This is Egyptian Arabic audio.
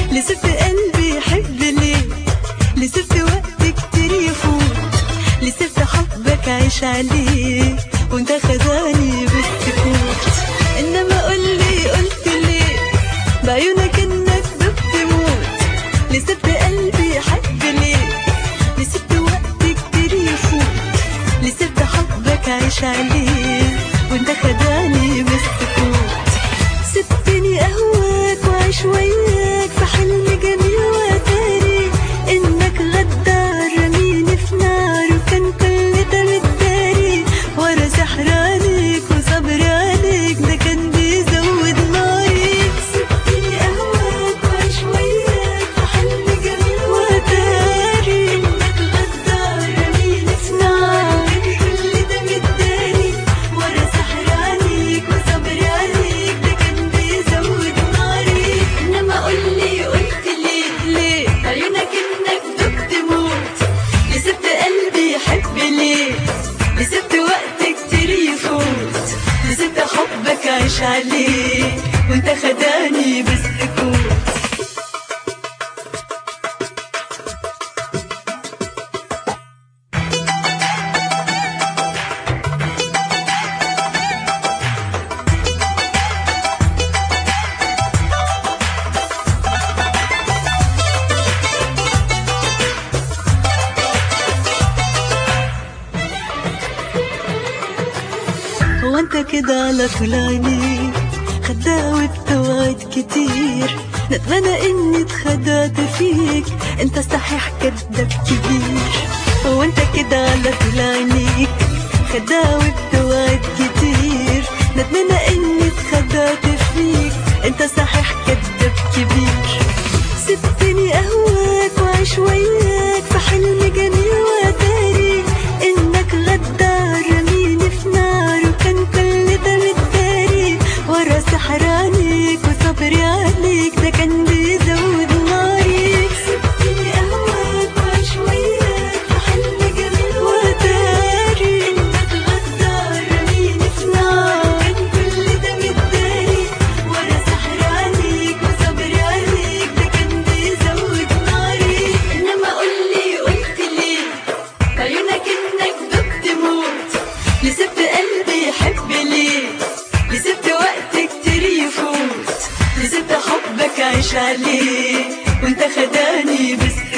لسبت قلبي يحب ليه لسبت وقت كتير يفوت لسبت حبك عيش عليه وانت خداني بالسكوت انما قولي قلت ليه بعيونك انك دبت موت لسبت قلبي يحب ليه لسبت وقت كتير يفوت لسبت حبك عيش عليه وانت خداني بالسكوت سبتني اهواك وعيش وياك في حلم جميل واتاري انك غدار رميني في نار وكان كل ده متداري ورا سحر عليك وصبر عليك ده كان بيزود ناري سبتني اهواك وعيش وياك في حلم جميل واتاري انك غدار رميني في نار كل ده متداري ورا سحر عليك وصبر عليك ده كان بيزود ناري انما قولي قلت ليه ليه عيونك انك دبت موت لسبت قلبي يحب ليه لسبت وقت كتير يفوت لسبت حبك عيش عليه وانت خداني بالسكوت هو انت كده على طول عينيك خداوي بتوعد كتير ندمانة اني اتخدعت فيك انت صحيح كداب كبير هو انت كده على طول عينيك خداوي بتوعد كتير ندمانة اني اتخدعت فيك انت صحيح كداب كبير سبتني اهواك وعيش وياك في حلم جميل واتاري انك غدار رميني في نار وكان كل ده متداري ورا سحر عليك وصبري عليك ده كان بيزود ناري سبتني اهواك وعيش وياك في حلم جميل واتاري انك غدار رميني في نار كان كل ده متداري ورا سحر عليك وصبري عليك ده كان بيزود ناري انما قولي قلت ليه عيونك انك دبت موت لسبت قلبي يحب ليه لسبت وقت كتير يفوت لسبت حبك عيش عليه وانت خداني بسكوت